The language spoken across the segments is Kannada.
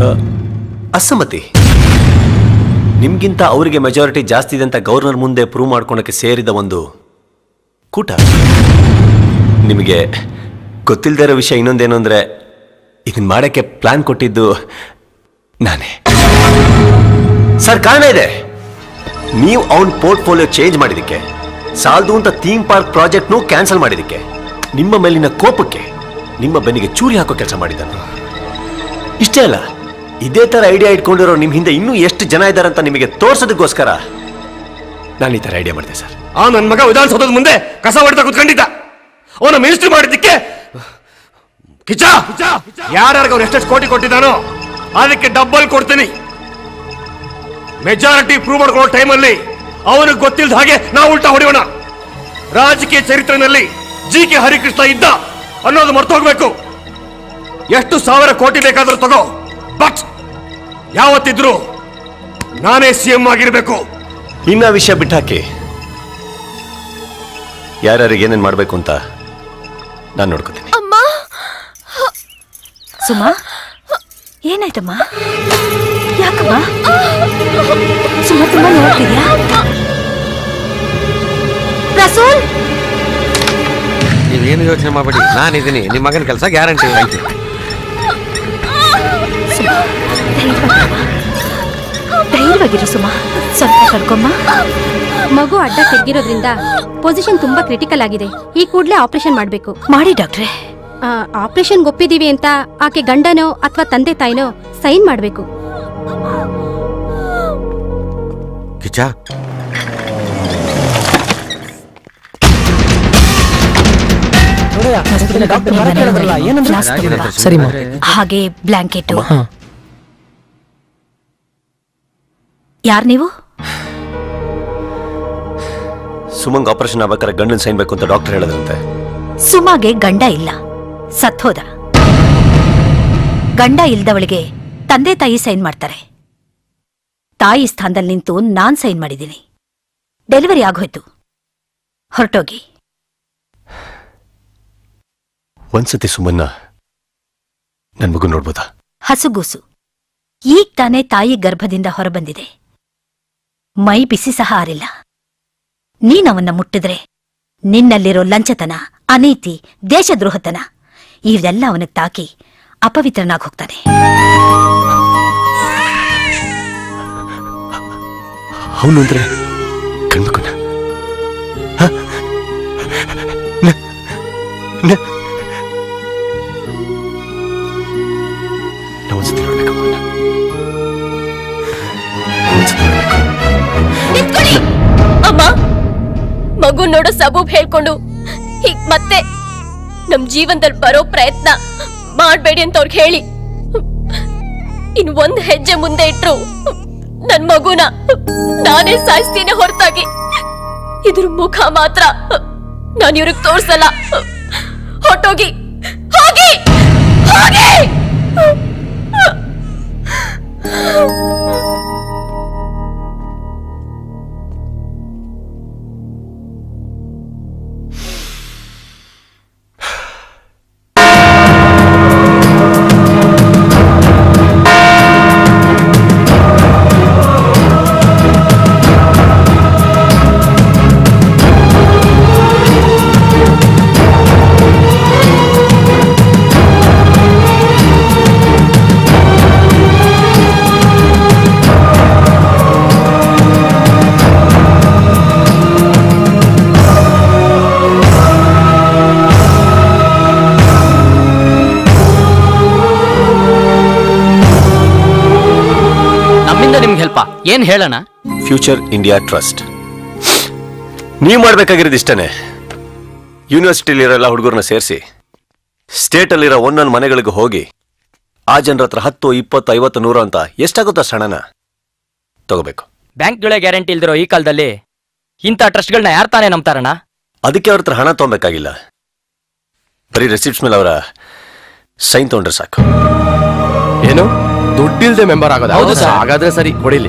ಅಸಮ್ಮತಿ ನಿಮ್ಗಿಂತ ಅವರಿಗೆ ಮೆಜಾರಿಟಿ ಜಾಸ್ತಿ ಇದೆ ಅಂತ ಗವರ್ನರ್ ಮುಂದೆ ಪ್ರೂವ್ ಮಾಡ್ಕೊಳಕ್ಕೆ ಸೇರಿದ ಒಂದು ಕೂಟ ನಿಮಗೆ ಗೊತ್ತಿಲ್ಲದೆ ಇರೋ ವಿಷಯ ಇನ್ನೊಂದೇನು ಅಂದರೆ ಇದನ್ನ ಮಾಡಕ್ಕೆ ಪ್ಲಾನ್ ಕೊಟ್ಟಿದ್ದು ನಾನೇ ಸರ್ ಕಾರಣ ಇದೆ ನೀವು ಅವನ್ ಪೋರ್ಟ್ಫೋಲಿಯೋ ಚೇಂಜ್ ಮಾಡಿದಕ್ಕೆ ಸಾಲದು ಅಂತ ಥೀಮ್ ಪಾರ್ಕ್ ಪ್ರಾಜೆಕ್ಟ್ನು ಕ್ಯಾನ್ಸಲ್ ಮಾಡಿದಕ್ಕೆ ನಿಮ್ಮ ಮೇಲಿನ ಕೋಪಕ್ಕೆ ನಿಮ್ಮ ಬೆನ್ನಿಗೆ ಚೂರಿ ಹಾಕೋ ಕೆಲಸ ಮಾಡಿದ್ದಾನೆ ಇಷ್ಟೇ ಅಲ್ಲ ಇದೇ ತರ ಐಡಿಯಾ ಇಟ್ಕೊಂಡಿರೋ ನಿಮ್ ಹಿಂದೆ ಇನ್ನೂ ಎಷ್ಟು ಜನ ಇದ್ದಾರೆ ಅಂತ ನಿಮಗೆ ತೋರ್ಸೋದಕ್ಕೋಸ್ಕರ ನಾನು ಈ ತರ ಐಡಿಯಾ ಮಾಡಿದೆ ಸರ್ ಆ ನನ್ನ ಮಗ ವಿಧಾನಸೌಧದ ಮುಂದೆ ಕಸ ಹೊಡೆದ ಕುತ್ಕೊಂಡಿದ್ದ ಅವನ ಮಿನಿಸ್ಟ್ರಿ ಮಾಡಿದ್ದಕ್ಕೆ ಕಿಚ್ಚ ಯಾರ್ಯಾರಿಗೆ ಅವ್ನು ಎಷ್ಟೆಷ್ಟು ಕೋಟಿ ಕೊಟ್ಟಿದ್ದಾನೋ ಅದಕ್ಕೆ ಡಬ್ಬಲ್ ಕೊಡ್ತೀನಿ ಮೆಜಾರಿಟಿ ಪ್ರೂವ್ ಮಾಡ್ಕೊಳ್ಳೋ ಟೈಮಲ್ಲಿ ಅವನಿಗೆ ಗೊತ್ತಿಲ್ಲದ ಹಾಗೆ ನಾವು ಉಲ್ಟಾ ಹೊಡೆಯೋಣ ರಾಜಕೀಯ ಚರಿತ್ರೆನಲ್ಲಿ ಜಿ ಕೆ ಹರಿಕೃಷ್ಣ ಇದ್ದ ಅನ್ನೋದು ಮರ್ತೋಗ್ಬೇಕು ಎಷ್ಟು ಸಾವಿರ ಕೋಟಿ ಬೇಕಾದ್ರೂ ತಗೋ ಬಟ್ ಯಾವತ್ತಿದ್ರು ನಾನೇ ಸಿಎಂ ಆಗಿರ್ಬೇಕು ಇನ್ನ ವಿಷಯ ಬಿಟ್ಟಾಕಿ ಯಾರ್ಯಾರಿಗೆ ಏನೇನ್ ಮಾಡ್ಬೇಕು ಅಂತ ನಾನು ನೋಡ್ಕೋತೀನಿ ಸುಮಾ ಏನಾಯ್ತಮ್ಮ ಯಾಕಮ್ಮ ಸುಮಾ ತುಂಬಾ ನೋಡ್ತಿದ್ಯಾ ರಸೂಲ್ ನೀವೇನು ಯೋಚನೆ ಮಾಡಬೇಡಿ ನಾನಿದ್ದೀನಿ ನಿಮ್ಮ ಮಗನ ಕೆಲಸ ಗ್ಯಾರಂಟಿ ಆಯ್ತು ಧೈರ್ಯವಾಗಿರು ಸುಮಾ ಸ್ವಲ್ಪ ಕರ್ಕೊಮ್ಮ ಮಗು ಅಡ್ಡ ತಿರ್ಗಿರೋದ್ರಿಂದ ಪೊಸಿಷನ್ ತುಂಬಾ ಕ್ರಿಟಿಕಲ್ ಆಗಿದೆ ಈ ಕೂಡಲೇ ಆಪರೇಷನ್ ಮಾಡಬೇಕು ಮಾಡಿ ಡಾಕ್ಟ್ರೆ ಆಪರೇಷನ್ ಒಪ್ಪಿದೀವಿ ಅಂತ ಆಕೆ ಗಂಡನೋ ಅಥವಾ ತಂದೆ ತಾಯಿನೋ ಸೈನ್ ಮಾಡಬೇಕು ಕಿಚ್ಚ ಸರಿ ಹಾಗೆ ಬ್ಲಾಂಕೆಟ್ ಯಾರ್ ನೀವು ಸುಮಂಗ್ ಆಪರೇಷನ್ ಆಗ್ಬೇಕಾದ್ರೆ ಗಂಡನ್ ಸೈನ್ ಬೇಕು ಅಂತ ಡಾಕ್ಟರ್ ಹೇಳಿದ್ರಂತೆ ಸುಮಾಗೆ ಗಂಡ ಇಲ್ಲ ಸತ್ತೋದ ಗಂಡ ಇಲ್ದವಳಿಗೆ ತಂದೆ ತಾಯಿ ಸೈನ್ ಮಾಡ್ತಾರೆ ತಾಯಿ ಸ್ಥಾನದಲ್ಲಿ ನಿಂತು ನಾನ್ ಸೈನ್ ಮಾಡಿದ್ದೀನಿ ಡೆಲಿವರಿ ಆಗೋಯ್ತು ಹೊರಟೋಗಿ ಒಂದ್ಸತಿ ಸುಮನ್ನ ನನ್ ಮಗು ನೋಡ್ಬೋದಾ ಹಸುಗೂಸು ಈಗ ತಾನೇ ತಾಯಿ ಗರ್ಭದಿಂದ ಹೊರಬಂದಿದೆ ಮೈ ಬಿಸಿ ಸಹ ಆರಿಲ್ಲ ನೀನವನ್ನ ಮುಟ್ಟಿದ್ರೆ ನಿನ್ನಲ್ಲಿರೋ ಲಂಚತನ ಅನೀತಿ ದೇಶದ್ರೋಹತನ ಇವೆಲ್ಲ ಅವನಿಗೆ ತಾಕಿ ಅಪವಿತ್ರನಾಗಿ ಹೋಗ್ತಾನೆ ಅವನು ಅಂದ್ರೆ ಗಂಡ್ಮಗುನ ಹ? ನ- ನ- ನಾ ಒಂದ್ಸತಿ ನೋಡ್ಬೇಕು ಅವನ್ನ. ಒಂದ್ಸತಿ ನೋಡ್ಬೇಕು. ಅಮ್ಮ ಮಗು ನೋಡೋ ಸಬೂಬ್ ಹೇಳ್ಕೊಂಡು ಹೀಗ್ ಮತ್ತೆ ನಮ್ ಜೀವನದಲ್ಲಿ ಬರೋ ಪ್ರಯತ್ನ ಮಾಡ್ಬೇಡಿ ಅಂತ ಅವ್ರಿಗೆ ಹೇಳಿ ಇನ್ ಒಂದ್ ಹೆಜ್ಜೆ ಮುಂದೆ ಇಟ್ರು ನನ್ ಮಗುನ ನಾನೇ ಸಾಯಿಸ್ತೀನಿ ಹೊರತಾಗಿ ಇದ್ರ ಮುಖ ಮಾತ್ರ ನಾನು ಇವ್ರಿಗೆ ತೋರ್ಸಲ್ಲ ಹೊಟ್ಟೋಗಿ ಹೋಗಿ ಹೋಗಿ ನಮ್ಮಿಂದ ನಿಮ್ಗೆ ಹೆಲ್ಪ ಏನ್ ಹೇಳೋಣ ಫ್ಯೂಚರ್ ಇಂಡಿಯಾ ಟ್ರಸ್ಟ್ ನೀವು ಮಾಡ್ಬೇಕಾಗಿರೋದು ಇಷ್ಟನೇ ಯೂನಿವರ್ಸಿಟಿಲಿರೋ ಎಲ್ಲ ಹುಡುಗರನ್ನ ಸೇರಿಸಿ ಸ್ಟೇಟಲ್ಲಿರೋ ಒಂದೊಂದು ಮನೆಗಳಿಗೆ ಹೋಗಿ ಆ ಜನರ ಹತ್ರ ಹತ್ತು ಇಪ್ಪತ್ತು ಐವತ್ತು ನೂರು ಅಂತ ಎಷ್ಟಾಗುತ್ತೋ ಅಷ್ಟು ಹಣನ ತಗೋಬೇಕು ಬ್ಯಾಂಕ್ಗಳೇ ಗ್ಯಾರಂಟಿ ಇಲ್ದಿರೋ ಈ ಕಾಲದಲ್ಲಿ ಇಂಥ ಟ್ರಸ್ಟ್ಗಳನ್ನ ಯಾರು ತಾನೇ ನಂಬ್ತಾರಣ್ಣ ಅದಕ್ಕೆ ಅವ್ರ ಹತ್ರ ಹಣ ತಗೊಬೇಕಾಗಿಲ್ಲ ಬರೀ ರೆಸಿಪ್ಟ್ಸ್ ಮೇಲೆ ಅವರ ಸೈನ್ ತಗೊಂಡ್ರೆ ಸಾಕು ಏನು ದುಡ್ಡಿಲ್ದೆ ಮೆಂಬರ್ ಆಗೋದು ಹೌದು ಸರ್. ಹಾಗಾದ್ರೆ ಸರಿ ಕೊಡಿಲಿ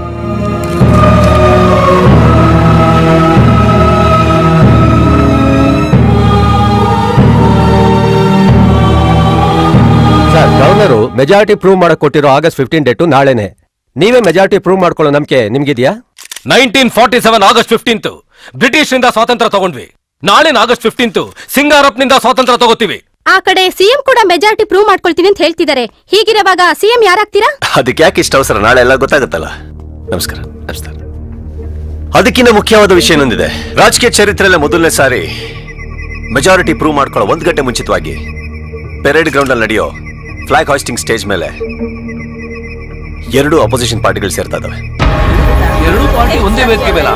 ಸರ್ ಗವರ್ನರು ಮೆಜಾರಿಟಿ ಪ್ರೂವ್ ಮಾಡಕ್ ಕೊಟ್ಟಿರೋ ಆಗಸ್ಟ್ ಫಿಫ್ಟೀನ್ ಡೇಟು ನಾಳೆನೆ ನೀವೇ ಮೆಜಾರಿಟಿ ಪ್ರೂವ್ ಮಾಡ್ಕೊಳ್ಳೋ ನಂಬಿಕೆ ನಿಮ್ಗಿದ್ಯಾ nineteen forty seven August fifteenth ಬ್ರಿಟಿಷ್ನಿಂದ ಸ್ವಾತಂತ್ರ್ಯ ತಗೊಂಡ್ವಿ ನಾಳಿನ ಆಗಸ್ಟ್ ಫಿಫ್ಟೀನ್ತ್ ಸಿಂಗಾರಪ್ನಿಂದ ಸ್ವಾತಂತ್ರ್ಯ ತಗೋತೀವಿ ಆ ಕಡೆ ಸಿಎಂ ಕೂಡ ಮೆಜಾರಿಟಿ ಪ್ರೂವ್ ಮಾಡ್ಕೊಳ್ತೀನಿ ಅಂತ ಹೇಳ್ತಿದ್ದಾರೆ ಹೀಗಿರುವಾಗ ಸಿಎಂ ಯಾರಾಗ್ತೀರಾ ಅದಕ್ಕೆ ಯಾಕೆ ಇಷ್ಟ ಅವಸರ ನಾಳೆ ಎಲ್ಲ ಗೊತ್ತಾಗುತ್ತಲ್ಲ ನಮಸ್ಕಾರ ನಮಸ್ಕಾರ ಅದಕ್ಕಿಂತ ಮುಖ್ಯವಾದ ವಿಷಯ ಇನ್ನೊಂದಿದೆ ರಾಜಕೀಯ ಚರಿತ್ರೆಯಲ್ಲೇ ಮೊದಲನೇ ಸಾರಿ ಮೆಜಾರಿಟಿ ಪ್ರೂವ್ ಮಾಡ್ಕೊಳ್ಳೋ ಒಂದು ಗಂಟೆ ಮುಂಚಿತವಾಗಿ ಪೆರೇಡ್ ಗ್ರೌಂಡ್ ಅಲ್ಲಿ ನಡೆಯೋ ಫ್ಲಾಗ್ ಹಾಸ್ಟಿಂಗ್ ಸ್ಟೇಜ್ ಮೇಲೆ ಎರಡು ಅಪೋಸಿಷನ್ ಪಾರ್ಟಿಗಳು ಸೇರ್ತಾ ಇದಾವೆ ಎರಡು ಪಾರ್ಟಿ ಒಂದೇ ವೇದಿಕೆ ಮೇಲೆ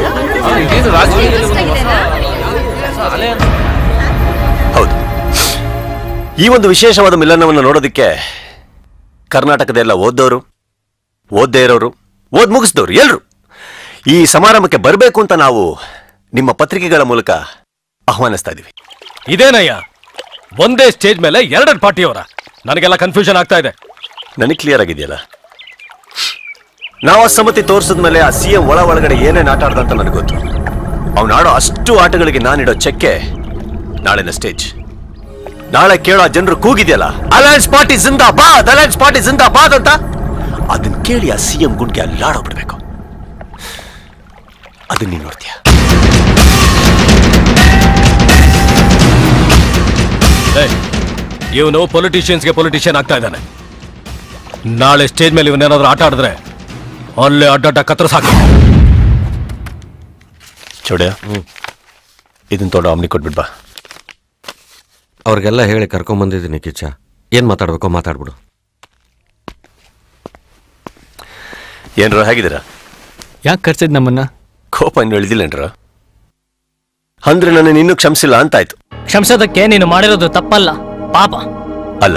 ಹೌದು ಈ ಒಂದು ವಿಶೇಷವಾದ ಮಿಲನವನ್ನು ನೋಡೋದಕ್ಕೆ ಕರ್ನಾಟಕದ ಎಲ್ಲ ಓದ್ದವರು ಓದ್ದೇ ಇರೋರು ಓದ್ ಮುಗಿಸಿದವರು ಎಲ್ರು ಈ ಸಮಾರಂಭಕ್ಕೆ ಬರಬೇಕು ಅಂತ ನಾವು ನಿಮ್ಮ ಪತ್ರಿಕೆಗಳ ಮೂಲಕ ಆಹ್ವಾನಿಸ್ತಾ ಇದೀವಿ ಇದೇನಯ್ಯ ಒಂದೇ ಸ್ಟೇಜ್ ಮೇಲೆ ಎರಡೆರಡು ಪಾರ್ಟಿಯವರ ನನಗೆಲ್ಲ ಕನ್ಫ್ಯೂಷನ್ ಆಗ್ತಾ ಇದೆ ನನಗೆ ಕ್ಲಿಯರ್ ಆಗಿದೆಯಲ್ಲ ನಾವು ಅಸಮ್ಮತಿ ತೋರಿಸಿದ್ಮೇಲೆ ಆ ಸಿ ಎಂ ಒಳ ಒಳಗಡೆ ಏನೇನು ಆಟ ಆಡ್ದ ಅಂತ ನನಗೆ ಗೊತ್ತು ಅವ್ನು ಆಡೋ ಅಷ್ಟು ಆಟಗಳಿಗೆ ನಾನಿಡೋ ಚೆಕ್ಕೆ ನಾಳಿನ ಸ್ಟೇಜ್ ನಾಳೆ ಕೇಳೋ ಜನರು ಕೂಗಿದೆಯಲ್ಲ ಅಲಯನ್ಸ್ ಪಾರ್ಟಿ ಜಿಂದಾಬಾದ್ ಅಲಯನ್ಸ್ ಪಾರ್ಟಿ ಜಿಂದಾಬಾದ್ ಅಂತ ಅದನ್ನ ಕೇಳಿ ಆ ಸಿ ಎಂ ಗುಂಡ್ಗೆ ಅಲ್ಲಾಡೋಗ್ಬಿಡ್ಬೇಕು ಅದನ್ನ ನೀನು ನೋಡ್ತೀಯ ಇವನು ಪೊಲಿಟಿಷಿಯನ್ಸ್ಗೆ ಪೊಲಿಟಿಷಿಯನ್ ಆಗ್ತಾ ಇದ್ದಾನೆ ನಾಳೆ ಸ್ಟೇಜ್ ಮೇಲೆ ಇವನೇನಾದ್ರೂ ಆಟ ಆಡಿದ್ರೆ ಅಲ್ಲೇ ಅಡ್ಡಡ್ಡ ಕತ್ರ ಸಾಕು ಚೌಡ್ಯ ಇದನ್ನ ತೊಗೊಂಡು ಅಮ್ನಿ ಕೊಟ್ಬಿಡ್ಬಾ ಅವ್ರಿಗೆಲ್ಲ ಹೇಳಿ ಕರ್ಕೊಂಬಂದಿದ್ದೀನಿ ಕಿಚ್ಚ ಏನ್ ಮಾತಾಡ್ಬೇಕೋ ಮಾತಾಡ್ಬಿಡು ಏನ್ರ ಹೇಗಿದ್ದೀರಾ ಯಾಕೆ ಕರ್ಸಿದ್ ನಮ್ಮನ್ನ ಕೋಪ ಇನ್ನು ಇಳಿದಿಲ್ಲೇನ್ರ ಅಂದ್ರೆ ನನ್ನ ಇನ್ನೂ ಕ್ಷಮಿಸಿಲ್ಲ ಅಂತಾಯ್ತು ಕ್ಷಮಿಸೋದಕ್ಕೆ ನೀನು ಮಾಡಿರೋದು ತಪ್ಪಲ್ಲ ಪಾಪ ಅಲ್ಲ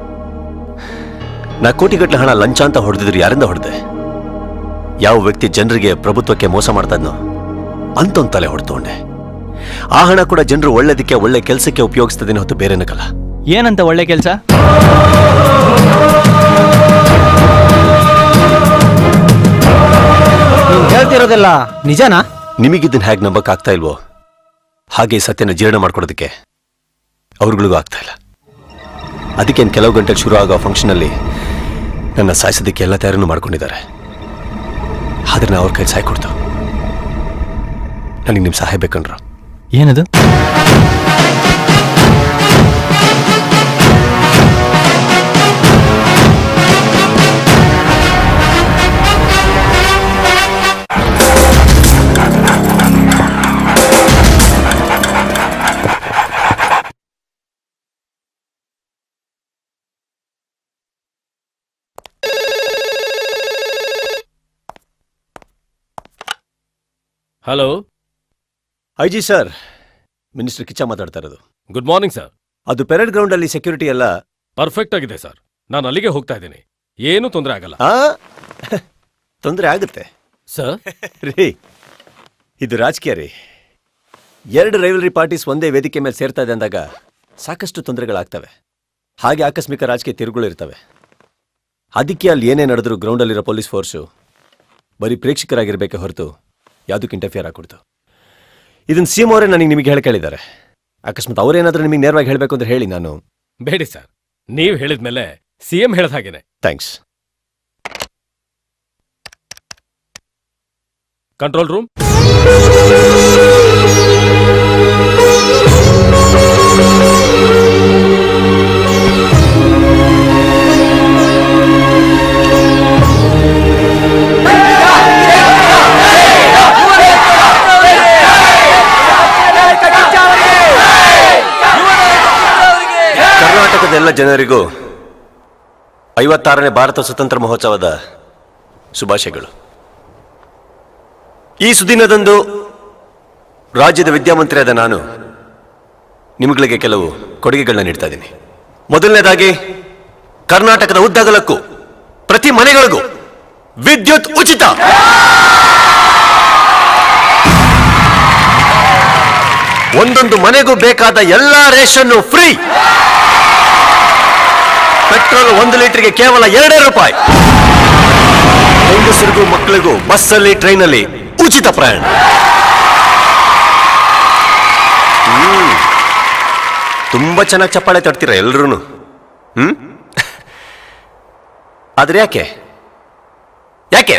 ನಾ ಕೋಟಿಗಟ್ಟಲೆ ಹಣ ಲಂಚ ಅಂತ ಹೊಡೆದಿದ್ರು ಯಾರಿಂದ ಹೊಡೆದೆ ಯಾವ ವ್ಯಕ್ತಿ ಜನರಿಗೆ ಪ್ರಭುತ್ವಕ್ಕೆ ಮೋಸ ಮಾಡ್ತಾ ಇದ್ನೋ ಅಂತೊಂದು ತಲೆ ಹೊಡೆತೊಂಡೆ ಆ ಹಣ ಕೂಡ ಜನರು ಒಳ್ಳೆದಕ್ಕೆ ಒಳ್ಳೆ ಕೆಲಸಕ್ಕೆ ಉಪಯೋಗಿಸ್ತದೇನೆ ಹೊತ್ತು ಬೇರೆನಕ್ಕಲ್ಲ ಏನಂತ ಒಳ್ಳೆ ಕೆಲಸ ಹೇಳ್ತಿರೋದೆಲ್ಲ ನಿಜನಾ ನಿಮಗಿದ್ದನ್ನ ಹೇಗೆ ನಂಬಕ್ ಆಗ್ತಾ ಇಲ್ವೋ ಹಾಗೆ ಈ ಸತ್ಯನ ಜೀರ್ಣ ಮಾಡ್ಕೊಡೋದಕ್ಕೆ ಅವ್ರುಗಳಿಗೂ ಆಗ್ತಾ ಇಲ್ಲ ಅದಕ್ಕೆ ಇನ್ನು ಕೆಲವು ಗಂಟೆ ಶುರು ಆಗೋ ಫಂಕ್ಷನಲ್ಲಿ ನನ್ನ ಸಾಯಿಸೋದಕ್ಕೆ ಎಲ್ಲ ತಯಾರನ್ನು ಮಾಡ್ಕೊಂಡಿದ್ದಾರೆ ಆದ್ರೆ ನಾ ಅವ್ರ ಕೈ ಸಾಯ್ ಕೊಡ್ತು ನನಗೆ ನಿಮ್ಮ ಸಹಾಯ ಬೇಕಂಡ್ರು ಏನದು hello I G sir minister Kichcha ಮಾತಾಡ್ತಾ ಇರೋದು ಗುಡ್ ಮಾರ್ನಿಂಗ್ ಸರ್ ಅದು ಪೆರೇಡ್ ಗ್ರೌಂಡ್ ಅಲ್ಲಿ ಸೆಕ್ಯೂರಿಟಿ ಎಲ್ಲ ಪರ್ಫೆಕ್ಟ್ ಆಗಿದೆ ಸರ್ ನಾನು ಅಲ್ಲಿಗೆ ಹೋಗ್ತಾ ಇದ್ದೀನಿ ಏನೂ ತೊಂದರೆ ಆಗಲ್ಲ ಆ ತೊಂದರೆ ಆಗುತ್ತೆ ಸರ್ ರೀ ಇದು ರಾಜಕೀಯ ರೀ ಎರಡು ರೈವಲ್ರಿ ಪಾರ್ಟೀಸ್ ಒಂದೇ ವೇದಿಕೆ ಮೇಲೆ ಸೇರ್ತಾ ಇದೆ ಅಂದಾಗ ಸಾಕಷ್ಟು ತೊಂದರೆಗಳಾಗ್ತವೆ ಹಾಗೆ ಆಕಸ್ಮಿಕ ರಾಜಕೀಯ ತಿರುಗಳು ಇರ್ತವೆ ಅದಕ್ಕೆ ಅಲ್ಲಿ ಏನೇ ನಡೆದ್ರು ಗ್ರೌಂಡಲ್ಲಿರೋ ಪೊಲೀಸ್ ಫೋರ್ಸು ಬರೀ ಪ್ರೇಕ್ಷಕರಾಗಿರ್ಬೇಕೆ ಹೊರತು ಯಾವುದಕ್ಕೆ ಇಂಟರ್ಫಿಯರ್ ಆಗ್ಕೊಡ್ತು ಇದನ್ನ ಸಿ ಎಂ ಅವರೇ ನನಗೆ ನಿಮಗೆ ಹೇಳಿ ಕೇಳಿದ್ದಾರೆ ಅಕಸ್ಮಾತ್ ಅವರೇನಾದ್ರೂ ನಿಮಗೆ ನೇರವಾಗಿ ಹೇಳಬೇಕು ಅಂತ ಹೇಳಿ ನಾನು ಬೇಡಿ ಸರ್ ನೀವು ಹೇಳಿದ್ಮೇಲೆ ಸಿ ಎಂ ಹೇಳ್ದ ಹಾಗೇನೆ ಥ್ಯಾಂಕ್ಸ್ ಕಂಟ್ರೋಲ್ ರೂಮ್ ಕರ್ನಾಟಕದ ಎಲ್ಲ ಜನರಿಗೂ ಐವತ್ತಾರನೇ ಭಾರತ ಸ್ವತಂತ್ರ ಮಹೋತ್ಸವದ ಶುಭಾಶಯಗಳು ಈ ಸುದಿನದಂದು ರಾಜ್ಯದ ವಿದ್ಯಾಮಂತ್ರಿಯಾದ ನಾನು ನಿಮ್ಗಳಿಗೆ ಕೆಲವು ಕೊಡುಗೆಗಳನ್ನ ನೀಡ್ತಾ ಇದ್ದೀನಿ ಮೊದಲನೇದಾಗಿ ಕರ್ನಾಟಕದ ಉದ್ದಗಲಕ್ಕೂ ಪ್ರತಿ ಮನೆಗಳಿಗೂ ವಿದ್ಯುತ್ ಉಚಿತ ಒಂದೊಂದು ಮನೆಗೂ ಬೇಕಾದ ಎಲ್ಲಾ ರೇಷನ್ನು ಫ್ರೀ ಪೆಟ್ರೋಲ್ ಒಂದು ಲೀಟರ್ಗೆ ಕೇವಲ ಎರಡೇ ರೂಪಾಯಿ ಹೆಂಗಸರಿಗೂ ಮಕ್ಕಳಿಗೂ ಬಸ್ಸಲ್ಲಿ ಟ್ರೈನಲ್ಲಿ ಉಚಿತ ಪ್ರಯಾಣ ಹ್ಮ್. ತುಂಬಾ ಚೆನ್ನಾಗಿ ಚಪ್ಪಾಳೆ ತಡ್ತೀರ ಎಲ್ರೂ ಹ್ಮ್ ಆದ್ರೆ ಯಾಕೆ ಯಾಕೆ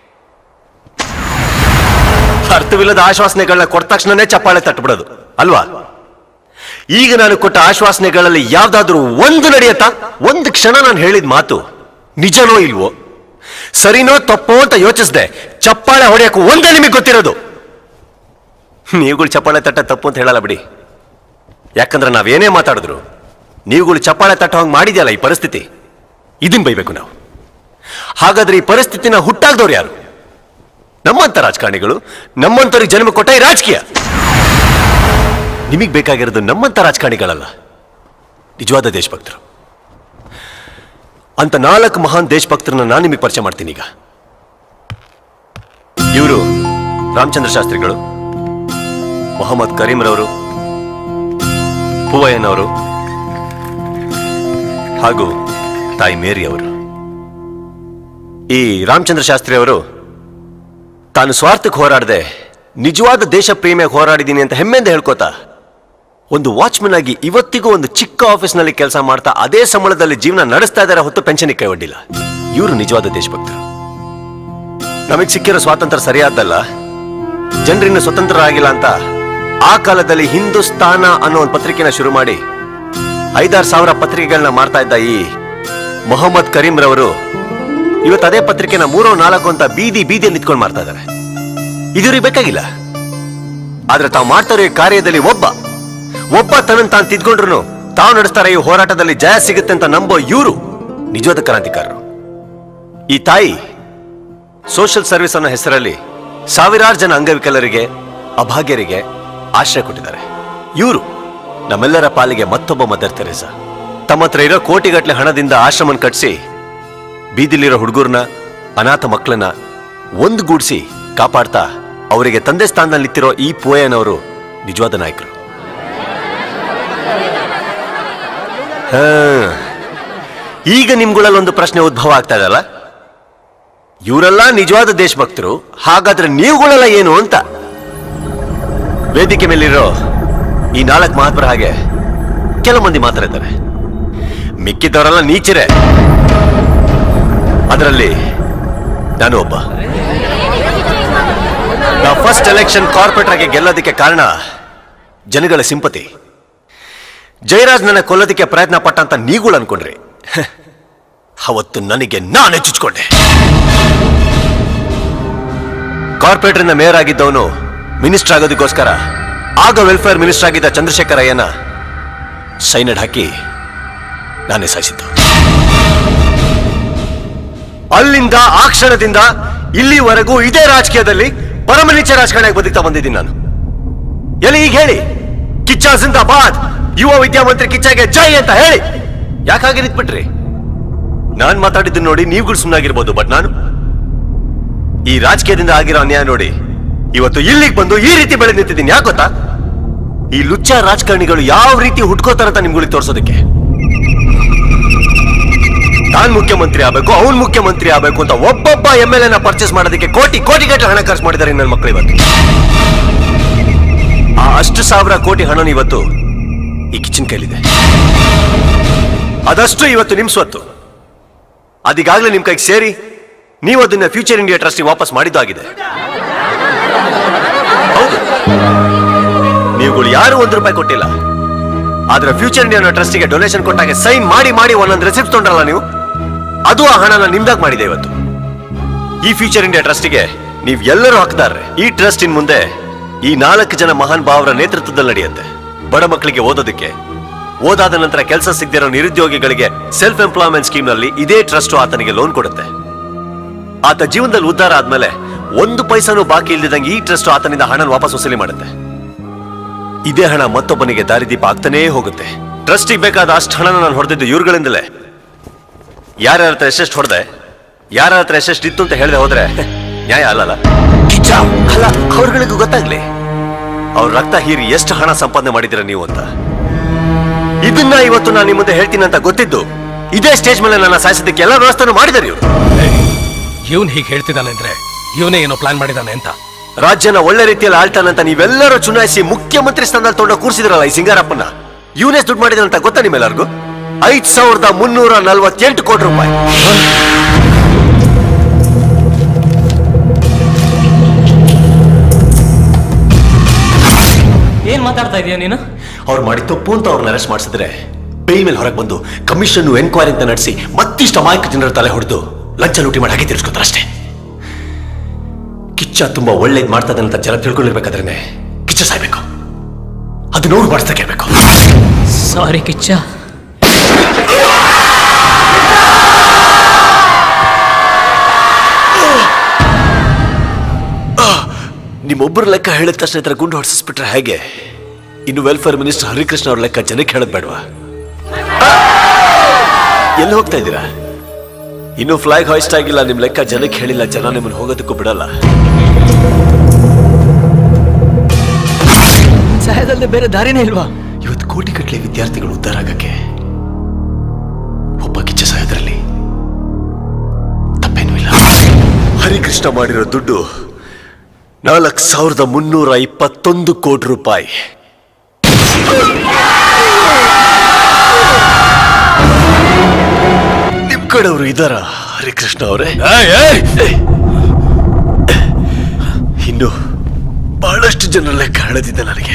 ಅರ್ಥವಿಲ್ಲದ ಆಶ್ವಾಸನೆಗಳನ್ನ ಕೊಟ್ಟ ತಕ್ಷಣನೇ ಚಪ್ಪಾಳೆ ತಟ್ಟಬಿಡೋದು ಅಲ್ವಾ ಈಗ ನಾನು ಕೊಟ್ಟ ಆಶ್ವಾಸನೆಗಳಲ್ಲಿ ಯಾವ್ದಾದ್ರೂ ಒಂದು ನಡೆಯತ್ತಾ ಒಂದು ಕ್ಷಣ ನಾನು ಹೇಳಿದ ಮಾತು ನಿಜನೋ ಇಲ್ವೋ ಸರಿನೋ ತಪ್ಪೋ ಅಂತ ಯೋಚಿಸ್ದೆ ಚಪ್ಪಾಳೆ ಹೊಡೆಯಕ್ಕೂ ಒಂದೇ ನಿಮಗೆ ಗೊತ್ತಿರೋದು ನೀವುಗಳು ಚಪ್ಪಾಳೆ ತಟ್ಟ ತಪ್ಪು ಅಂತ ಹೇಳಲ್ಲ ಬಿಡಿ ಯಾಕಂದ್ರೆ ನಾವೇನೇ ಮಾತಾಡಿದ್ರು ನೀವುಗಳು ಚಪ್ಪಾಳೆ ತಟ್ಟ ಹಂಗೆ ಮಾಡಿದ್ಯಲ್ಲ ಈ ಪರಿಸ್ಥಿತಿ ಇದನ್ನ ಬೈಬೇಕು ನಾವು ಹಾಗಾದ್ರೆ ಈ ಪರಿಸ್ಥಿತಿನ ಹುಟ್ಟಾಗ್ದವ್ರು ಯಾರು ನಮ್ಮಂತ ರಾಜಕಾರಣಿಗಳು ನಮ್ಮಂತವ್ರಿಗೆ ಜನ್ಮ ಕೊಟ್ಟ ಈ ರಾಜಕೀಯ ನಿಮಗೆ ಬೇಕಾಗಿರೋದು ನಮ್ಮಂತ ರಾಜಕಾರಣಿಗಳಲ್ಲ ನಿಜವಾದ ದೇಶಭಕ್ತರು ಅಂತ ನಾಲ್ಕು ಮಹಾನ್ ದೇಶಭಕ್ತರನ್ನ ನಾನು ನಿಮಗೆ ಪರಿಚಯ ಮಾಡ್ತೀನಿ ಈಗ ಇವರು ರಾಮಚಂದ್ರ ಶಾಸ್ತ್ರಿಗಳು ಮೊಹಮ್ಮದ್ ಕರೀಂರವರು ಪೂವಯ್ಯನವರು ಹಾಗೂ ತಾಯಿ ಮೇರಿ ಅವರು ಈ ರಾಮಚಂದ್ರ ಶಾಸ್ತ್ರಿ ಅವರು ತಾನು ಸ್ವಾರ್ಥಕ್ಕೆ ಹೋರಾಡದೆ ನಿಜವಾದ ದೇಶ ಪ್ರೇಮಿಯಾಗಿ ಹೋರಾಡಿದ್ದೀನಿ ಅಂತ ಹೆಮ್ಮೆಯಿಂದ ಹೇಳ್ಕೋತಾ ಒಂದು ವಾಚ್ಮನ್ ಆಗಿ ಇವತ್ತಿಗೂ ಒಂದು ಚಿಕ್ಕ ಆಫೀಸ್ನಲ್ಲಿ ಕೆಲಸ ಮಾಡ್ತಾ ಅದೇ ಸಂಬಳದಲ್ಲಿ ಜೀವನ ನಡೆಸ್ತಾ ಇದ್ದಾರೆ ಹೊತ್ತು ಪೆನ್ಷನ್ ಕೈ ಒಡ್ಡಿಲ್ಲ ಇವರು ನಿಜವಾದ ದೇಶಭಕ್ತರು ನಮಗೆ ಸಿಕ್ಕಿರೋ ಸ್ವಾತಂತ್ರ್ಯ ಸರಿಯಾದ್ದಲ್ಲ ಜನರಿನ್ನು ಸ್ವತಂತ್ರ ಆಗಿಲ್ಲ ಅಂತ ಆ ಕಾಲದಲ್ಲಿ ಹಿಂದೂಸ್ತಾನ ಅನ್ನೋ ಒಂದು ಪತ್ರಿಕೆನ ಶುರು ಮಾಡಿ ಐದಾರು ಸಾವಿರ ಪತ್ರಿಕೆಗಳನ್ನ ಮಾಡ್ತಾ ಇದ್ದ ಈ ಮೊಹಮ್ಮದ್ ಕರೀಂ ರವರು ಇವತ್ತು ಅದೇ ಪತ್ರಿಕೆನ ಮೂರೋ ನಾಲ್ಕು ಅಂತ ಬೀದಿ ಬೀದಿಯಲ್ಲಿ ನಿಂತ್ಕೊಂಡು ಮಾಡ್ತಾ ಇದ್ದಾರೆ ಇದುವರಿಗೆ ಬೇಕಾಗಿಲ್ಲ ಆದ್ರೆ ತಾವು ಮಾಡ್ತಾ ಇರೋ ಈ ಕಾರ್ಯದಲ್ಲಿ ಒಬ್ಬ ಒಬ್ಬ ತನ್ನನ್ನು ತಾನು ತಿದ್ಕೊಂಡ್ರು ತಾವು ನಡೆಸ್ತಾರೆ ಈ ಹೋರಾಟದಲ್ಲಿ ಜಯ ಸಿಗುತ್ತೆ ಅಂತ ನಂಬೋ ಇವರು ನಿಜವಾದ ಕ್ರಾಂತಿಕಾರರು ಈ ತಾಯಿ ಸೋಷಿಯಲ್ ಸರ್ವಿಸ್ ಅನ್ನೋ ಹೆಸರಲ್ಲಿ ಸಾವಿರಾರು ಜನ ಅಂಗವಿಕಲರಿಗೆ ಅಭಾಗ್ಯರಿಗೆ ಆಶ್ರಯ ಕೊಟ್ಟಿದ್ದಾರೆ ಇವರು ನಮ್ಮೆಲ್ಲರ ಪಾಲಿಗೆ ಮತ್ತೊಬ್ಬ ಮದರ್ ತೆರೇಸಾ ತಮ್ಮ ಹತ್ರ ಇರೋ ಕೋಟಿಗಟ್ಟಲೆ ಹಣದಿಂದ ಆಶ್ರಮನ್ ಕಟ್ಟಿಸಿ ಬೀದಿಲಿರೋ ಹುಡುಗರನ್ನ ಅನಾಥ ಮಕ್ಕಳನ್ನ ಒಂದುಗೂಡಿಸಿ ಕಾಪಾಡ್ತಾ ಅವರಿಗೆ ತಂದೆ ಸ್ಥಾನದಲ್ಲಿ ನಿಂತಿರೋ ಈ ಪೋಯನವರು ನಿಜವಾದ ನಾಯಕರು ಹಾ. ಈಗ ನಿಮ್ಗಳಲ್ಲಿ ಒಂದು ಪ್ರಶ್ನೆ ಉದ್ಭವ ಆಗ್ತಾ ಇದಲ್ಲ ಇವರೆಲ್ಲ ನಿಜವಾದ ದೇಶಭಕ್ತರು ಹಾಗಾದ್ರೆ ನೀವುಗಳೆಲ್ಲ ಏನು ಅಂತ ವೇದಿಕೆ ಮೇಲಿರೋ ಈ ನಾಲ್ಕು ಮಹಾತ್ಮರ ಹಾಗೆ ಕೆಲವು ಮಂದಿ ಮಾತ್ರ ಇದ್ದಾರೆ ಮಿಕ್ಕಿದವರೆಲ್ಲ ನೀಚರೇ ಅದರಲ್ಲಿ ನಾನು ಒಬ್ಬ ನಾ ಫಸ್ಟ್ ಎಲೆಕ್ಷನ್ ಕಾರ್ಪೊರೇಟರ್ ಆಗಿ ಗೆಲ್ಲೋದಕ್ಕೆ ಕಾರಣ ಜನಗಳ ಸಿಂಪತಿ ಜಯರಾಜ್ ನನ್ನ ಕೊಲ್ಲೋದಕ್ಕೆ ಪ್ರಯತ್ನ ಪಟ್ಟಂತ ನೀಗಳು ಅನ್ಕೊಂಡ್ರಿ ಹ, ಅವತ್ತು ನನಗೆ ನಾನೇ ಚುಚ್ಕೊಂಡೆ ಕಾರ್ಪೊರೇಟರ್ನ ಮೇಯರ್ ಆಗಿದ್ದವನು ಮಿನಿಸ್ಟರ್ ಆಗೋದಕ್ಕೋಸ್ಕರ ಆಗ ವೆಲ್ಫೇರ್ ಮಿನಿಸ್ಟರ್ ಆಗಿದ್ದ ಚಂದ್ರಶೇಖರ ಅಯ್ಯನ ಸೈನಡ್ ಹಾಕಿ ನಾನೇ ಸಾಯಿಸಿದ್ದು ಅಲ್ಲಿಂದ ಆ ಕ್ಷಣದಿಂದ ಇಲ್ಲಿವರೆಗೂ ಇದೇ ರಾಜಕೀಯದಲ್ಲಿ ಪರಮನೀಚ ರಾಜಕಾರಣ ಬದುಕ್ತಾ ಬಂದಿದ್ದೀನಿ ನಾನು ಎಲ್ಲಿ ಈಗ ಹೇಳಿ ಕಿಚ್ಚ ಜಿಂದಾಬಾದ್ ಯುವ ವಿದ್ಯಾಮಂತ್ರಿ ಕಿಚ್ಚಗೆ ಜೈ ಅಂತ ಹೇಳಿ ಯಾಕಾಗಿ ನಿಂತ್ಬಿಟ್ರಿ ನಾನ್ ಮಾತಾಡಿದ್ದು ನೋಡಿ ನೀವುಗಳು ಸುಮ್ಮನಾಗಿರ್ಬೋದು ಬಟ್ ನಾನು ಈ ರಾಜಕೀಯದಿಂದ ಆಗಿರೋ ಅನ್ಯಾಯ ನೋಡಿ ಇವತ್ತು ಇಲ್ಲಿಗೆ ಬಂದು ಈ ರೀತಿ ಬೆಳೆದು ನಿಂತಿದ್ದೀನಿ ಯಾಕೆ ಗೊತ್ತಾ ಈ ಲುಚ್ಚ ರಾಜಕಾರಣಿಗಳು ಯಾವ ರೀತಿ ಹುಟ್ಕೋತಾರಂತ ನಿಮ್ಗಳಿಗೆ ತೋರಿಸೋದಕ್ಕೆ ನಾನ್ ಮುಖ್ಯಮಂತ್ರಿ ಆಗ್ಬೇಕು ಅವ್ನ್ ಮುಖ್ಯಮಂತ್ರಿ ಆಗ್ಬೇಕು ಅಂತ ಒಬ್ಬೊಬ್ಬ ಎಂ ಎಲ್ ಎನ ಪರ್ಚೇಸ್ ಮಾಡೋದಕ್ಕೆ ಕೋಟಿ ಕೋಟಿ ಗಟ್ಟಲೆ ಹಣ ಖರ್ಚು ಮಾಡಿದ್ದಾರೆ ನನ್ನ ಮಕ್ಕಳು ಇವತ್ತು ಆ ಅಷ್ಟು ಸಾವಿರ ಕೋಟಿ ಹಣನ ಇವತ್ತು ಈ ಕಿಚನ್ ಕೈಲಿದೆ ಅದಷ್ಟು ಇವತ್ತು ನಿಮ್ ಸ್ವತ್ತು ಅದೀಗಾಗ್ಲೇ ನಿಮ್ ಕೈಗೆ ಸೇರಿ ನೀವು ಅದನ್ನ ಫ್ಯೂಚರ್ ಇಂಡಿಯಾ ಟ್ರಸ್ಟ್ ವಾಪಸ್ ಮಾಡಿದ್ದು ಆಗಿದೆ ಹೌದು ನೀವುಗಳು ಯಾರು ಒಂದು ರೂಪಾಯಿ ಕೊಟ್ಟಿಲ್ಲ ಆದ್ರೆ ಫ್ಯೂಚರ್ ಇಂಡಿಯಾ ಟ್ರಸ್ಟಿಗೆ ಡೊನೇಷನ್ ಕೊಟ್ಟಾಗ ಸೈನ್ ಮಾಡಿ ಮಾಡಿ ಒಂದೊಂದು ರೆಸಿಪ್ಟ್ ತೊಗೊಂಡ್ರಲ್ಲ ನೀವು ಅದು ಆ ಹಣನ ನಿಮ್ದಾಗ ಮಾಡಿದೆ ಇವತ್ತು ಈ ಫ್ಯೂಚರ್ ಇಂಡಿಯಾ ಟ್ರಸ್ಟಿಗೆ ನೀವು ಎಲ್ಲರೂ ಹಾಕ್ತಾರೆ ಈ ಟ್ರಸ್ಟ್ ಇನ್ ಮುಂದೆ ಈ ನಾಲ್ಕು ಜನ ಮಹಾನ್ ಭಾವರ ನೇತೃತ್ವದಲ್ಲಿ ನಡೆಯುತ್ತೆ ಬಡ ಮಕ್ಕಳಿಗೆ ಓದೋದಕ್ಕೆ ಓದಾದ ನಂತರ ಕೆಲಸ ಸಿಗದಿರೋ ನಿರುದ್ಯೋಗಿಗಳಿಗೆ ಸೆಲ್ಫ್ ಎಂಪ್ಲಾಯ್ಮೆಂಟ್ ಸ್ಕೀಮ್ ನಲ್ಲಿ ಇದೇ ಟ್ರಸ್ಟ್ ಆತನಿಗೆ ಲೋನ್ ಕೊಡುತ್ತೆ ಆತ ಜೀವನದಲ್ಲಿ ಉದ್ಧಾರ ಆದ್ಮೇಲೆ ಒಂದು ಪೈಸಾನು ಬಾಕಿ ಇಲ್ದಿದಂಗೆ ಈ ಟ್ರಸ್ಟ್ ಆತನಿಂದ ಹಣ ವಾಪಸ್ ವಸೂಲಿ ಮಾಡುತ್ತೆ ಇದೇ ಹಣ ಮತ್ತೊಬ್ಬನಿಗೆ ದಾರಿದೀಪ ಆಗ್ತಾನೇ ಹೋಗುತ್ತೆ ಟ್ರಸ್ಟಿಗೆ ಬೇಕಾದ ಅಷ್ಟು ಹಣನ ನಾನು ಹೊಡೆದಿದ್ದು ಇವ್ರುಗಳಿಂದಲೇ ಯಾರ್ಯಾರ ಹತ್ರ ಎಷ್ಟೆಷ್ಟು ಹೊಡೆದೆ ಯಾರ ಹತ್ರ ಎಷ್ಟೆಷ್ಟು ಇತ್ತು ಅಂತ ಹೇಳದೆ ಹೋದ್ರೆ ನ್ಯಾಯ ಅಲ್ಲಲ್ಲ ಕಿಚ್ಚ ಅಲ್ಲ ಅವ್ರಗಳಿಗೂ ಗೊತ್ತಾಗ್ಲಿ ಅವ್ರ ರಕ್ತ ಹೀರಿ ಎಷ್ಟು ಹಣ ಸಂಪಾದನೆ ಮಾಡಿದಿರ ನೀವು ಅಂತ ಇದನ್ನ ಇವತ್ತು ನಾನು ನಿಮ್ಮ ಮುಂದೆ ಹೇಳ್ತೀನಿ ಅಂತ ಗೊತ್ತಿದ್ದು ಇದೇ ಸ್ಟೇಜ್ ಮೇಲೆ ನನ್ನ ಸಾಯಿಸೋದಕ್ಕೆ ಎಲ್ಲ ವ್ಯವಸ್ಥೆನೂ ಮಾಡಿದ್ದಾರೆ ಇವರು ಇವನ್ ಹೀಗೆ ಹೇಳ್ತಿದ್ದಾನೆ ಅಂದ್ರೆ ಇವನೇ ಏನೋ ಪ್ಲಾನ್ ಮಾಡಿದಾನೆ ಅಂತ ರಾಜ್ಯನ ಒಳ್ಳೆ ರೀತಿಯಲ್ಲಿ ಆಳ್ತಾನಂತ ನೀವೆಲ್ಲರೂ ಚುನಾಯಿಸಿ ಮುಖ್ಯಮಂತ್ರಿ ಸ್ಥಾನದಲ್ಲಿ ತೊಗೊಂಡು ಕೂರಿಸಿದ್ರಲ್ಲ ಈ ಸಿಂಗಾರಪ್ಪನ ಇವನೇ ದುಡ್ಡು ಮಾಡಿದಂತ ಗೊತ್ತಾ ನಿಮ್ಮೆಲ್ಲರಿಗೂ ಐದ್ ಸಾವಿರದ ಮುನ್ನೂರ ನಲ್ವತ್ತೆಂಟು ಕೋಟಿ ರೂಪಾಯಿ ಮಾತಾಡ್ತಾ ಇದೀಯ ನೀನು ಅವ್ರು ಮಾಡಿ ತಪ್ಪು ಅಂತ ಅವ್ರನ್ನ ಅರೆಸ್ಟ್ ಮಾಡಿಸಿದ್ರೆ ಬೇಲ್ ಮೇಲೆ ಹೊರಗೆ ಬಂದು ಕಮಿಷನ್ ಎನ್ಕ್ವೈರಿ ಅಂತ ನಡೆಸಿ ಮತ್ತಿಷ್ಟು ಅಮಾಯಕ ಜನರ ತಲೆ ಹೊಡೆದು ಲಂಚ ಲೂಟಿ ಮಾಡಿ ಹಾಗೆ ತಿರ್ಸ್ಕೊತಾರೆ ಅಷ್ಟೇ ಕಿಚ್ಚ ತುಂಬಾ ಒಳ್ಳೇದ್ ಮಾಡ್ತದೆ ಅಂತ ಜನ ತಿಳ್ಕೊಂಡಿರ್ಬೇಕಾದ್ರೆ ಕಿಚ್ಚ ಸಾಯ್ಬೇಕು ಅದು ನೋವು ಮಾಡಿಸ್ದಕ್ಕೆ ಇರ್ಬೇಕು ಸಾರಿ ಕಿಚ್ಚ ನಿಮ್ಮೊಬ್ಬರ ಲೆಕ್ಕ ಹೇಳಿದ ತಕ್ಷಣ ಈ ಥರ ಗುಂಡು ಹೊಡೆಸಿಸ್ಬಿಟ್ರೆ ಹೇಗೆ ಇನ್ನು ವೆಲ್ಫೇರ್ ಮಿನಿಸ್ಟರ್ ಹರಿಕೃಷ್ಣ ಅವ್ರ ಲೆಕ್ಕ ಜನಕ್ಕೆ ಹೇಳೋದ್ ಬೇಡವಾ ಎಲ್ಲಿ ಹೋಗ್ತಾ ಇದ್ದೀರಾ ಇನ್ನು ಫ್ಲಾಗ್ ಹಾಯಿಸ್ಟ್ ಆಗಿಲ್ಲ ನಿಮ್ ಲೆಕ್ಕ ಜನಕ್ಕೆ ಹೇಳಿಲ್ಲ ಜನ ನಿಮ್ಮನ್ನ ಹೋಗೋದಕ್ಕೂ ಬಿಡಲ್ಲ ಸಹಾಯದಲ್ಲದೆ ಬೇರೆ ದಾರಿನೇ ಇಲ್ವಾ ಇವತ್ತು ಕೋಟಿ ಗಟ್ಟಲೆ ವಿದ್ಯಾರ್ಥಿಗಳು ಉದ್ಧಾರ ಆಗಕ್ಕೆ ಒಬ್ಬ ಕಿಚ್ಚ ಸಾಯೋದ್ರಲ್ಲಿ ತಪ್ಪೇನೂ ಇಲ್ಲ ಹರಿಕೃಷ್ಣ ಮಾಡಿರೋ ದುಡ್ಡು ನಾಲ್ಕು ಸಾವಿರದ ಮುನ್ನೂರ ಇಪ್ಪತ್ತೊಂದು ಕೋಟಿ ರೂಪಾಯಿ ನಿಮ್ ಕಡೆಯವರು ಇದಾರ ಹರಿಕೃಷ್ಣ ಅವರೇ ಇನ್ನು ಬಹಳಷ್ಟು ಜನರ ಲೆಕ್ಕ ಹೇಳದಿದ್ದೆ ನನಗೆ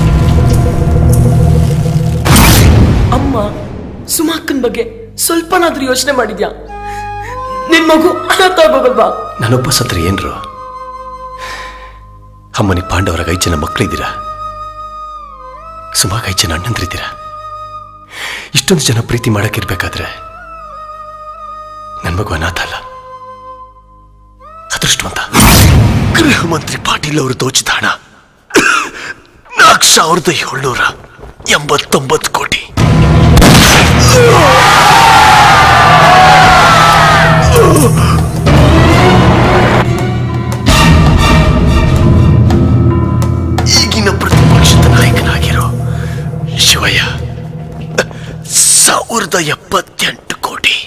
ಅಮ್ಮ ಸುಮಾಕನ್ ಬಗ್ಗೆ ಸ್ವಲ್ಪನಾದ್ರೂ ಯೋಚನೆ ಮಾಡಿದ್ಯಾ ನಿನ್ ಮಗು ಅನಾಥ ಆಗೋಗಲ್ವಾ ನಾನೊಬ್ಬ ಸತ್ರ ಏನ್ರು ಅಮ್ಮನಿ ಪಾಂಡವರಾಗ ಐದು ಜನ ಮಕ್ಕಳಿದ್ದೀರಾ ಸುಮಾರು ಐದು ಜನ ಅಣ್ಣಂದ್ರಿದ್ದೀರಾ ಇಷ್ಟೊಂದು ಜನ ಪ್ರೀತಿ ಮಾಡಕ್ಕಿರ್ಬೇಕಾದ್ರೆ ನನ್ ಮಗು ಅನಾಥ ಅಲ್ಲ ಅದೃಷ್ಟವಂತ ಗೃಹ ಮಂತ್ರಿ ಪಾಟೀಲ್ ಅವರು ದೋಚಿದ ಹಣ ನಾಲ್ಕು ಸಾವಿರದ ಏಳ್ನೂರ ಎಂಬತ್ತೊಂಬತ್ತು ಕೋಟಿ ಈಗಿನ ಪ್ರತಿಪಕ್ಷದ ನಾಯಕನಾಗಿರೋ ಶಿವಯ್ಯ ಸಾವಿರದ ಎಪ್ಪತ್ತೆಂಟು ಕೋಟಿ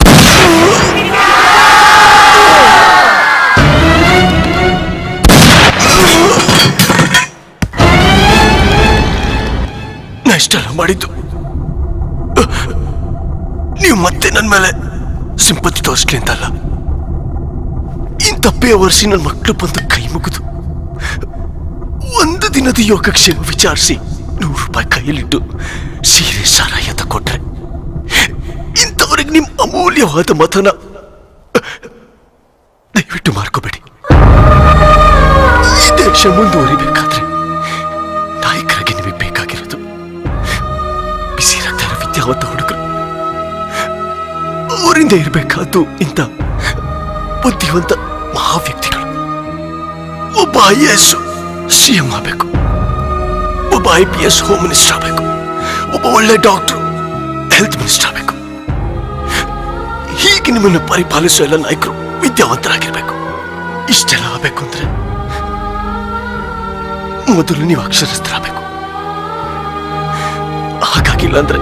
ನಾ ಇಷ್ಟೆಲ್ಲ ಮಾಡಿದ್ದು ನೀವು ಮತ್ತೆ ನನ್ನ ಮೇಲೆ ಸಿಂಪತಿ ತೋರಿಸ್ಲಿ ಅಂತಲ್ಲ ಇಂಥ ಬೇವರ್ಸಿ ನನ್ನ ಮಕ್ಕಳು ಬಂದು ಕೈ ಮುಗಿದು ಒಂದು ದಿನದ ಯೋಗಕ್ಷೇಮ ವಿಚಾರಿಸಿ ನೂರು ರೂಪಾಯಿ ಕೈಯಲ್ಲಿಟ್ಟು ಸೀರೆ ಸಾರಾಯ ಕೊಟ್ರೆ ಇಂಥವ್ರಿಗೆ ನಿಮ್ಮ ಅಮೂಲ್ಯವಾದ ಮತನ ದಯವಿಟ್ಟು ಮಾರ್ಕೋಬೇಡಿ ಈ ದೇಶ ಮುಂದುವರಿಬೇಕಾದ್ರೆ ನಾಯಕರಾಗಿ ನಿಮಗೆ ಬೇಕಾಗಿರೋದು ಬಿಸಿ ರಕ್ತರ ವಿದ್ಯಾವಂತ ಹುಡುಗರು ಅವರಿಂದ ಇರಬೇಕಾದ್ದು ಇಂಥ ಬುದ್ಧಿವಂತ ಮಹಾವ್ಯಕ್ತಿಗಳು ಒಬ್ಬ ಐ ಎಸ್ ಸಿಎಂ ಆಗಬೇಕು ಒಬ್ಬ I P S home minister ಆಗಬೇಕು ಒಬ್ಬ ಒಳ್ಳೆ ಡಾಕ್ಟರ್ ಹೆಲ್ತ್ ಮಿನಿಸ್ಟರ್ ಆಗಬೇಕು ಹೀಗೆ ನಿಮ್ಮನ್ನು ಪರಿಪಾಲಿಸುವ ಎಲ್ಲ ನಾಯಕರು ವಿದ್ಯಾವಂತರಾಗಿರ್ಬೇಕು ಇಷ್ಟೆಲ್ಲ ಆಗಬೇಕು ಅಂದ್ರೆ ಮೊದಲು ನೀವು ಅಕ್ಷರಸ್ಥರಾಗಬೇಕು ಹಾಗಾಗಿಲ್ಲ ಅಂದ್ರೆ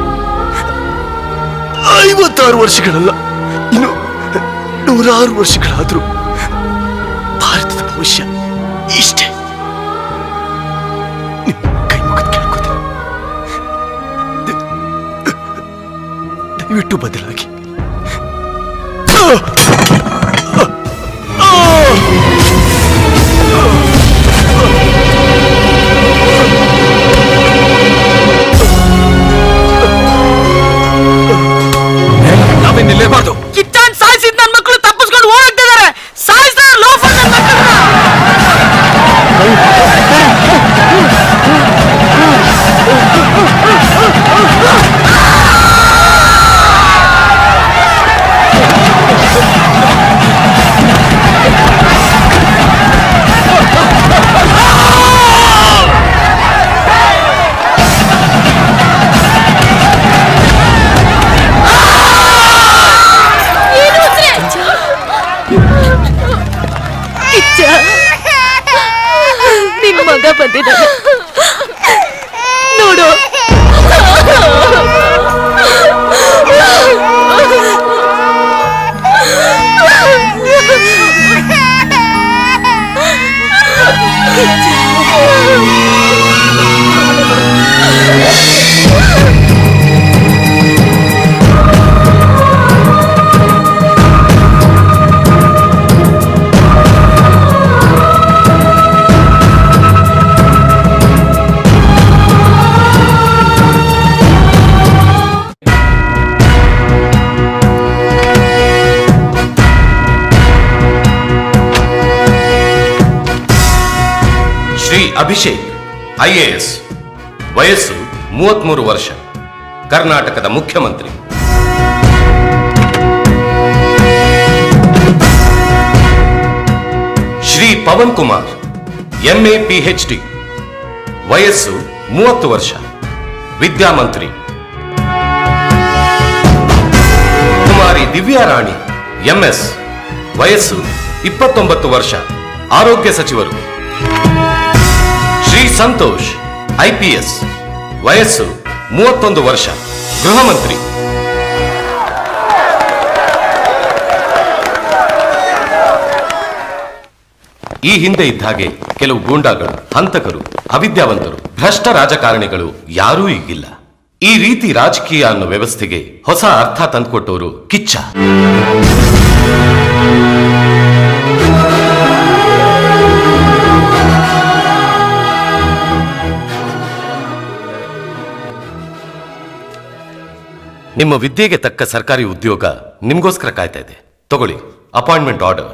ಐವತ್ತಾರು ವರ್ಷಗಳಲ್ಲ ಇನ್ನು ನೂರಾರು ವರ್ಷಗಳಾದ್ರೂ ಭಾರತದ ಭವಿಷ್ಯ ಇಷ್ಟೇ ನಿಮ್ ಕೈ ಮುಗಿದು ಕೇಳ್ಕೋತೀನಿ ದಯವಿಟ್ಟು ಬದಲಾಗಿ ನಾವೇನ್ ನಿಲ್ಲೇಬಾರ್ದು ಕಿಚ್ಚಾನ್ ಸಾಯಿಸಿದ್ ನನ್ ಮಕ್ಕಳು ತಪ್ಪಿಸ್ಕೊಂಡು ಓಡಾಡ್ತಿದ್ದಾರೆ ಸಾಯಿಸ್ತಾರ ಲೋಫರ್ ನನ್ ಮಕ್ಕಳನ್ನ ಏನು ಅಂದ್ರೆ? ಕಿಚ್ಚ ನಿನ್ ಮಗ ಬಂದಿದ್ದಾನೆ ನೋಡು ಆ ಅಭಿಷೇಕ್ ಐಎಎಸ್ ವಯಸ್ಸು ಮೂವತ್ಮೂರು ವರ್ಷ ಕರ್ನಾಟಕದ ಮುಖ್ಯಮಂತ್ರಿ ಶ್ರೀ ಪವನ್ ಕುಮಾರ್ ಎಂಎ ಪಿಎಚ್ಡಿ ವಯಸ್ಸು ಮೂವತ್ತು ವರ್ಷ ವಿದ್ಯಾಮಂತ್ರಿ ಕುಮಾರಿ ದಿವ್ಯಾರಾಣಿ ಎಂಎಸ್ ವಯಸ್ಸು ಇಪ್ಪತ್ತೊಂಬತ್ತು ವರ್ಷ ಆರೋಗ್ಯ ಸಚಿವರು ಶ್ರೀ ಸಂತೋಷ್ ಐಪಿಎಸ್ ವಯಸ್ಸು ಮೂವತ್ತೊಂದು ವರ್ಷ ಗೃಹ ಮಂತ್ರಿ ಈ ಹಿಂದೆ ಇದ್ದ ಹಾಗೆ ಕೆಲವು ಗೂಂಡಾಗಳು ಹಂತಕರು ಅವಿದ್ಯಾವಂತರು ಭ್ರಷ್ಟ ರಾಜಕಾರಣಿಗಳು ಯಾರೂ ಈಗಿಲ್ಲ ಈ ರೀತಿ ರಾಜಕೀಯ ಅನ್ನೋ ವ್ಯವಸ್ಥೆಗೆ ಹೊಸ ಅರ್ಥ ತಂದುಕೊಟ್ಟವರು ಕಿಚ್ಚ ನಿಮ್ಮ ವಿದ್ಯೆಗೆ ತಕ್ಕ ಸರ್ಕಾರಿ ಉದ್ಯೋಗ ನಿಮ್ಗೋಸ್ಕರ ಕಾಯ್ತಾ ಇದೆ ತಗೊಳ್ಳಿ ಅಪಾಯಿಂಟ್ಮೆಂಟ್ ಆರ್ಡರ್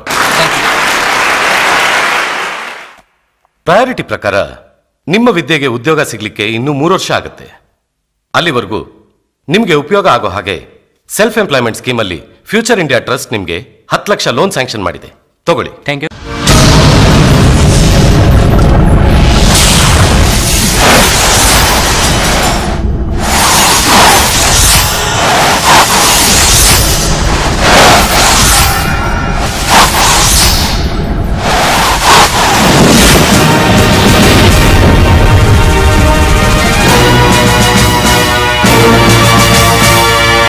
ಪ್ರಯಾರಿಟಿ ಪ್ರಕಾರ ನಿಮ್ಮ ವಿದ್ಯೆಗೆ ಉದ್ಯೋಗ ಸಿಗ್ಲಿಕ್ಕೆ ಇನ್ನೂ ಮೂರು ವರ್ಷ ಆಗುತ್ತೆ ಅಲ್ಲಿವರೆಗೂ ನಿಮಗೆ ಉಪಯೋಗ ಆಗೋ ಹಾಗೆ ಸೆಲ್ಫ್ ಎಂಪ್ಲಾಯ್ಮೆಂಟ್ ಸ್ಕೀಮಲ್ಲಿ ಫ್ಯೂಚರ್ ಇಂಡಿಯಾ ಟ್ರಸ್ಟ್ ನಿಮಗೆ ಹತ್ತು ಲಕ್ಷ ಲೋನ್ ಸ್ಯಾಂಕ್ಷನ್ ಮಾಡಿದೆ ತಗೊಳ್ಳಿ ಥ್ಯಾಂಕ್ ಯು